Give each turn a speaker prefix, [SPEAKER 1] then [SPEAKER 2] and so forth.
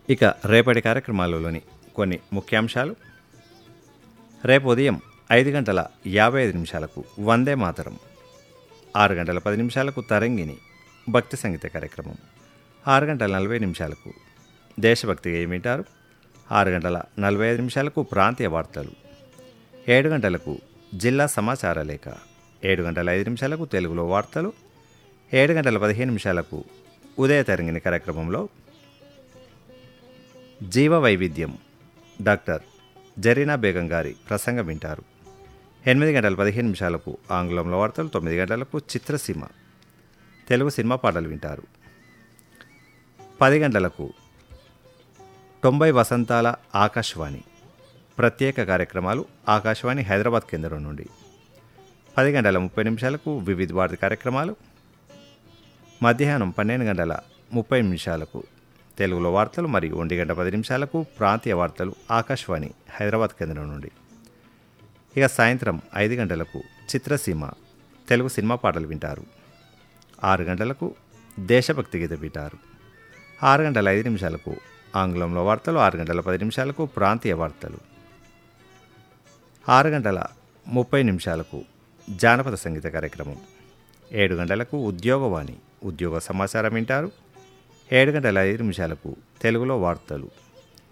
[SPEAKER 1] ఇక రేపటి కార్యక్రమాలలోని కొన్ని ముఖ్యాంశాలు రేపు ఉదయం ఐదు గంటల యాభై ఐదు నిమిషాలకు వందే మాతరం ఆరు గంటల పది నిమిషాలకు తరంగిణి భక్తి సంగీత కార్యక్రమం ఆరు గంటల నలభై నిమిషాలకు దేశభక్తి ఏమిటారు ఆరు గంటల నలభై ఐదు నిమిషాలకు ప్రాంతీయ వార్తలు ఏడు గంటలకు జిల్లా సమాచార లేఖ ఏడు గంటల ఐదు నిమిషాలకు తెలుగులో వార్తలు ఏడు గంటల పదిహేను నిమిషాలకు ఉదయ తరంగిణి కార్యక్రమంలో జీవ వైవిధ్యం డాక్టర్ జరీనా బేగం గారి ప్రసంగం వింటారు ఎనిమిది గంటల పదిహేను నిమిషాలకు ఆంగ్లంలో వార్తలు తొమ్మిది గంటలకు చిత్రసీమ తెలుగు సినిమా పాటలు వింటారు పది గంటలకు తొంభై వసంతాల ఆకాశవాణి ప్రత్యేక కార్యక్రమాలు ఆకాశవాణి హైదరాబాద్ కేంద్రం నుండి పది గంటల ముప్పై నిమిషాలకు వివిధ భారతి కార్యక్రమాలు మధ్యాహ్నం పన్నెండు గంటల ముప్పై నిమిషాలకు తెలుగులో వార్తలు మరియు ఒంటి గంట పది నిమిషాలకు ప్రాంతీయ వార్తలు ఆకాశవాణి హైదరాబాద్ కేంద్రం నుండి ఇక సాయంత్రం ఐదు గంటలకు చిత్రసీమ తెలుగు సినిమా పాటలు వింటారు ఆరు గంటలకు దేశభక్తి గీత వింటారు ఆరు గంటల ఐదు నిమిషాలకు ఆంగ్లంలో వార్తలు ఆరు గంటల పది నిమిషాలకు ప్రాంతీయ వార్తలు ఆరు గంటల ముప్పై నిమిషాలకు జానపద సంగీత కార్యక్రమం ఏడు గంటలకు ఉద్యోగవాణి ఉద్యోగ సమాచారం వింటారు ఏడు గంటల ఐదు నిమిషాలకు తెలుగులో వార్తలు